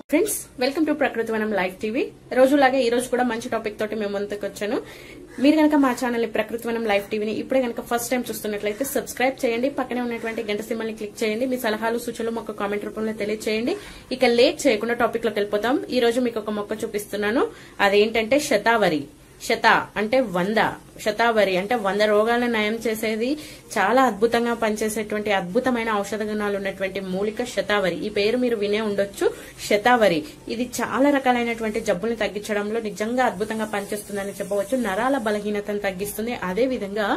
friends welcome to ప్రకృతి వనం live TV రోజులాగే ఈ రోజు కూడా మంచి టాపిక్ తోటి మేము ముందుకు వచ్చాను మీరు కనుక మా ఛానల్ ప్రకృతి వనం లైవ్ టీవీని ఇప్పుడే కనుక ఫస్ట్ టైం చూస్తున్నట్లయితే సబ్స్క్రైబ్ చేయండి పక్కనే ఉన్నటువంటి గంట సింబల్ని క్లిక్ చేయండి మీ సలహాలు సూచనలు మాకు కామెంట్ రూపంలో తెలియజేయండి ఇక లేట్ చేయకుండా టాపిక్ లోకి వెళ్ళిపోతాం ఈ రోజు మీకు ఒక మొక్క చూపిస్తున్నాను అదేంటంటే శతావరి శత అంటే వంద శతావరి అంటే వంద రోగాలను నయం చేసేది చాలా అద్భుతంగా పనిచేసేటువంటి అద్భుతమైన ఔషధ గుణాలు ఉన్నటువంటి మూలిక శతావరి ఈ పేరు మీరు వినే ఉండొచ్చు శతావరి ఇది చాలా రకాలైనటువంటి జబ్బుల్ని తగ్గించడంలో నిజంగా అద్భుతంగా పనిచేస్తుందని చెప్పవచ్చు నరాల బలహీనతను తగ్గిస్తుంది అదే విధంగా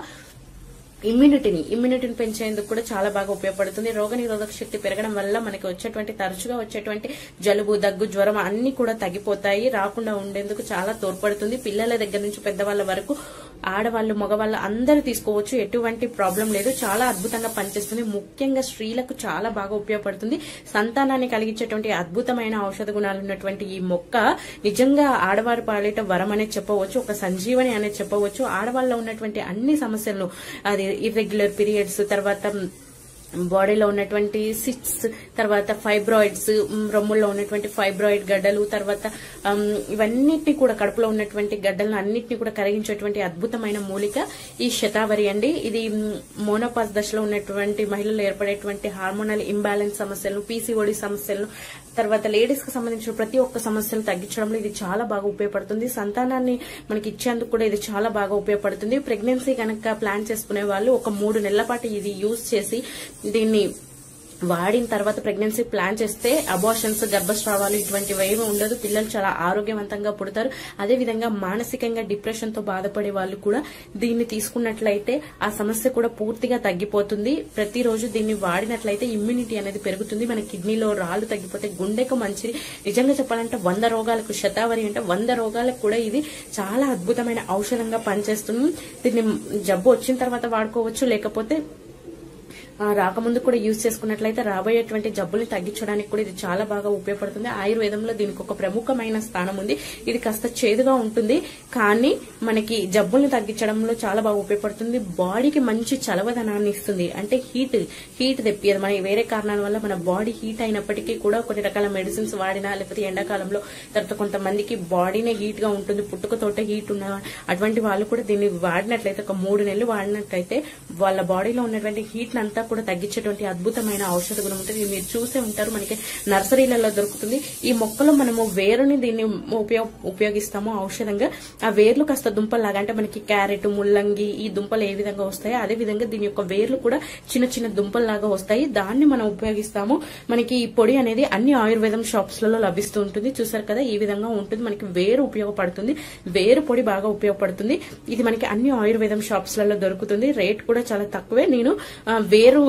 ఇమ్యూనిటీని ఇమ్యూనిటీని పెంచేందుకు కూడా చాలా బాగా ఉపయోగపడుతుంది రోగ నిరోధక శక్తి పెరగడం వల్ల మనకి వచ్చేటువంటి తరచుగా వచ్చేటువంటి జలుబు దగ్గు జ్వరం అన్ని కూడా తగ్గిపోతాయి రాకుండా ఉండేందుకు చాలా తోడ్పడుతుంది పిల్లల దగ్గర నుంచి పెద్దవాళ్ళ వరకు ఆడవాళ్ళు మగవాళ్ళు అందరూ తీసుకోవచ్చు ఎటువంటి ప్రాబ్లం లేదు చాలా అద్భుతంగా పనిచేస్తుంది ముఖ్యంగా స్త్రీలకు చాలా బాగా ఉపయోగపడుతుంది సంతానాన్ని కలిగించేటువంటి అద్భుతమైన ఔషధ గుణాలు ఉన్నటువంటి ఈ మొక్క నిజంగా ఆడవారి పాలిట వరం అనేది చెప్పవచ్చు ఒక సంజీవని అనేది చెప్పవచ్చు ఆడవాళ్ళలో ఉన్నటువంటి అన్ని సమస్యలను అది ఇర్రెగ్యులర్ పీరియడ్స్ తర్వాత బాడీలో ఉన్నటువంటి సిట్స్ తర్వాత ఫైబ్రాయిడ్స్ మ్, రొమ్ముల్లో ఉన్నటువంటి ఫైబ్రాయిడ్ గడ్డలు తర్వాత అమ్, ఇవన్నిటిని కూడా కడుపులో ఉన్నటువంటి గడ్డలను అన్నిటిని కూడా కరిగించేటువంటి అద్భుతమైన మూలిక ఈ శతావరి అండి ఇది మోనోపాస్ దశలో ఉన్నటువంటి మహిళలు ఏర్పడేటువంటి హార్మోనల్ ఇంబ్యాలెన్స్ సమస్యలను పీసీఓడి సమస్యలను తర్వాత లేడీస్ కి సంబంధించిన ప్రతి ఒక్క సమస్యను తగ్గించడంలో ఇది చాలా బాగా ఉపయోగపడుతుంది సంతానాన్ని మనకి ఇచ్చేందుకు కూడా ఇది చాలా బాగా ఉపయోగపడుతుంది ప్రెగ్నెన్సీ కనుక ప్లాన్ చేసుకునే వాళ్ళు ఒక మూడు నెలల పాటు ఇది యూజ్ చేసి దీన్ని వాడిన తర్వాత ప్రెగ్నెన్సీ ప్లాన్ చేస్తే అబార్షన్స్ గర్భస్రావాలు ఇటువంటివి ఏమి ఉండదు పిల్లలు చాలా ఆరోగ్యవంతంగా పుడతారు అదే విధంగా మానసికంగా డిప్రెషన్ తో బాధపడే వాళ్ళు కూడా దీన్ని తీసుకున్నట్లయితే ఆ సమస్య కూడా పూర్తిగా తగ్గిపోతుంది ప్రతిరోజు దీన్ని వాడినట్లయితే ఇమ్యూనిటీ అనేది పెరుగుతుంది మన కిడ్నీలో రాళ్లు తగ్గిపోతే గుండెకు మంచిది నిజంగా చెప్పాలంటే వంద రోగాలకు శతావరి అంటే వంద రోగాలకు కూడా ఇది చాలా అద్భుతమైన ఔషధంగా పనిచేస్తుంది దీన్ని జబ్బు వచ్చిన తర్వాత వాడుకోవచ్చు లేకపోతే ఆ, రాకముందు కూడా యూజ్ చేసుకున్నట్లయితే రాబోయేటువంటి జబ్బుల్ని తగ్గించడానికి కూడా ఇది చాలా బాగా ఉపయోగపడుతుంది ఆయుర్వేదంలో దీనికి ఒక ప్రముఖమైన స్థానం ఉంది ఇది కాస్త చేదుగా ఉంటుంది కానీ మనకి జబ్బుల్ని తగ్గించడంలో చాలా బాగా ఉపయోగపడుతుంది బాడీకి మంచి చలవదనాన్ని ఇస్తుంది అంటే హీట్ హీట్ తెప్పియదు మన వేరే కారణాల వల్ల మన బాడీ హీట్ అయినప్పటికీ కూడా కొన్ని రకాల మెడిసిన్స్ వాడినా లేకపోతే ఎండాకాలంలో తర్వాత కొంతమందికి బాడీనే హీట్ గా ఉంటుంది పుట్టుకతోటే హీట్ ఉన్న అటువంటి వాళ్ళు కూడా దీన్ని వాడినట్లయితే ఒక మూడు నెలలు వాడినట్లయితే వాళ్ళ బాడీలో ఉన్నటువంటి హీట్ అంతా కూడా తగ్గించేటువంటి అద్భుతమైన ఔషధ గుణం ఉంటుంది ఇది మీరు చూసే ఉంటారు మనకి నర్సరీలలో దొరుకుతుంది ఈ మొక్కలో మనము వేరుని దీన్ని ఉపయోగ ఉపయోగిస్తాము ఔషధంగా ఆ వేర్లు కాస్త దుంపల్లాగా అంటే మనకి క్యారెట్ ముల్లంగి ఈ దుంపలు ఏ విధంగా వస్తాయో అదే విధంగా దీని యొక్క వేర్లు కూడా చిన్న చిన్న దుంపల్లాగా వస్తాయి దాన్ని మనం ఉపయోగిస్తాము మనకి ఈ పొడి అనేది అన్ని ఆయుర్వేదం షాప్స్ లలో లభిస్తూ ఉంటుంది చూసారు కదా ఈ విధంగా ఉంటుంది మనకి వేరు ఉపయోగపడుతుంది వేరు పొడి బాగా ఉపయోగపడుతుంది ఇది మనకి అన్ని ఆయుర్వేదం షాప్స్ లలో దొరుకుతుంది రేట్ కూడా చాలా తక్కువే నేను ఆ, వేరు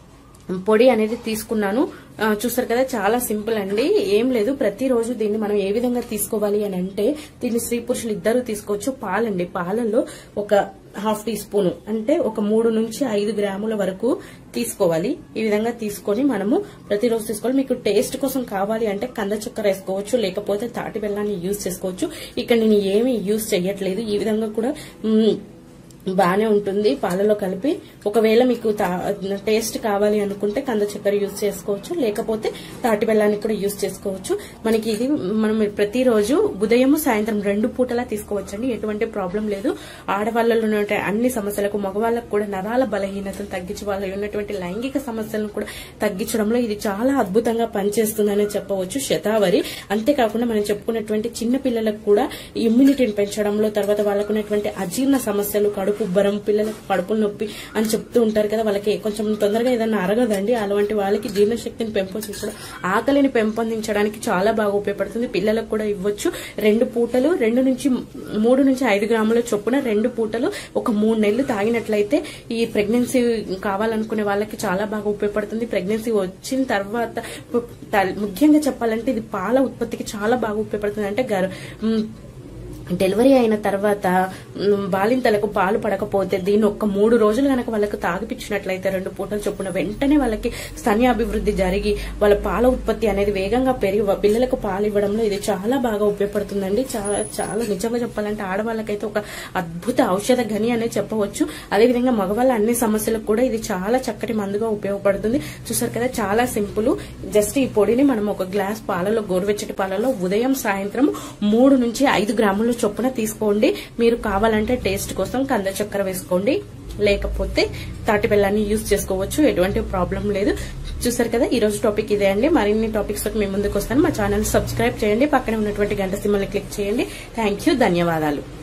పొడి అనేది తీసుకున్నాను ఆ, చూసారు కదా చాలా సింపుల్ అండి ఏం లేదు ప్రతిరోజు దీన్ని మనం ఏ విధంగా తీసుకోవాలి అని అంటే దీన్ని స్త్రీ పురుషులు ఇద్దరు తీసుకోవచ్చు పాలండి పాలల్లో ఒక హాఫ్ టీ స్పూన్ అంటే ఒక మూడు నుంచి ఐదు గ్రాముల వరకు తీసుకోవాలి ఈ విధంగా తీసుకొని మనము ప్రతిరోజు తీసుకోవాలి మీకు టేస్ట్ కోసం కావాలి అంటే కంద చక్కెర వేసుకోవచ్చు లేకపోతే తాటి బెల్లాన్ని యూజ్ చేసుకోవచ్చు ఇక్కడ నేను ఏమీ యూజ్ చేయట్లేదు ఈ విధంగా కూడా మ్, బాగానే ఉంటుంది పాలలో కలిపి ఒకవేళ మీకు తా- టేస్ట్ కావాలి అనుకుంటే కంద చక్కెర యూజ్ చేసుకోవచ్చు లేకపోతే తాటి బెల్లాన్ని కూడా యూజ్ చేసుకోవచ్చు మనకి ఇది మనం ప్రతిరోజు ఉదయం సాయంత్రం రెండు పూటలా తీసుకోవచ్చండి ఎటువంటి ప్రాబ్లం లేదు ఆడవాళ్ళలో ఉన్నటువంటి అన్ని సమస్యలకు మగవాళ్ళకు కూడా నరాల బలహీనతను తగ్గించి వాళ్ళ ఉన్నటువంటి లైంగిక సమస్యలను కూడా తగ్గించడంలో ఇది చాలా అద్భుతంగా పనిచేస్తుందని చెప్పవచ్చు శతావరి అంతేకాకుండా మనం చెప్పుకున్నటువంటి చిన్న పిల్లలకు కూడా ఇమ్యూనిటీని పెంచడంలో తర్వాత వాళ్ళకు ఉన్నటువంటి అజీర్ణ సమస్యలు కడుపు ఉబ్బరం పిల్లలకు కడుపులు నొప్పి అని చెప్తూ ఉంటారు కదా వాళ్ళకి కొంచెం తొందరగా ఏదైనా అరగదండి అలాంటి వాళ్ళకి జీర్ణశక్తిని పెంపొందించడం ఆకలిని పెంపొందించడానికి చాలా బాగా ఉపయోగపడుతుంది పిల్లలకు కూడా ఇవ్వచ్చు రెండు పూటలు రెండు నుంచి మూడు నుంచి ఐదు గ్రాముల చొప్పున రెండు పూటలు ఒక మూడు నెలలు తాగినట్లయితే ఈ ప్రెగ్నెన్సీ కావాలనుకునే వాళ్ళకి చాలా బాగా ఉపయోగపడుతుంది ప్రెగ్నెన్సీ వచ్చిన తర్వాత త- ముఖ్యంగా చెప్పాలంటే ఇది పాల ఉత్పత్తికి చాలా బాగా ఉపయోగపడుతుంది అంటే గర్ మ్, డెలివరీ అయిన తర్వాత మ్, బాలింతలకు పాలు పడకపోతే దీన్ని ఒక్క మూడు రోజులు కనుక వాళ్ళకు తాగిపించినట్లయితే రెండు పూటలు చొప్పున వెంటనే వాళ్ళకి స్తన్యాభివృద్ధి జరిగి వాళ్ళ పాల ఉత్పత్తి అనేది వేగంగా పెరిగి వా- పిల్లలకు పాలు ఇవ్వడంలో ఇది చాలా బాగా ఉపయోగపడుతుందండి చాలా చాలా నిజంగా చెప్పాలంటే ఆడవాళ్ళకైతే ఒక అద్భుత ఔషధ గని అనేది చెప్పవచ్చు అదేవిధంగా మగవాళ్ళ అన్ని సమస్యలకు కూడా ఇది చాలా చక్కటి మందుగా ఉపయోగపడుతుంది చూసారు కదా చాలా సింపుల్ జస్ట్ ఈ పొడిని మనం ఒక గ్లాస్ పాలలో గోరువెచ్చటి పాలలో ఉదయం సాయంత్రం మూడు నుంచి ఐదు గ్రాముల చొప్పున తీసుకోండి మీరు కావాలంటే టేస్ట్ కోసం కంద చక్కెర వేసుకోండి లేకపోతే తాటి బెల్లాన్ని యూజ్ చేసుకోవచ్చు ఎటువంటి ప్రాబ్లం లేదు చూసారు కదా ఈ రోజు టాపిక్ ఇదే అండి మరిన్ని టాపిక్స్ తోటి మేము ముందుకు వస్తాను మా ఛానల్ సబ్స్క్రైబ్ చేయండి పక్కనే ఉన్నటువంటి గంట సింబల్ని క్లిక్ చేయండి థ్యాంక్ యూ ధన్యవాదాలు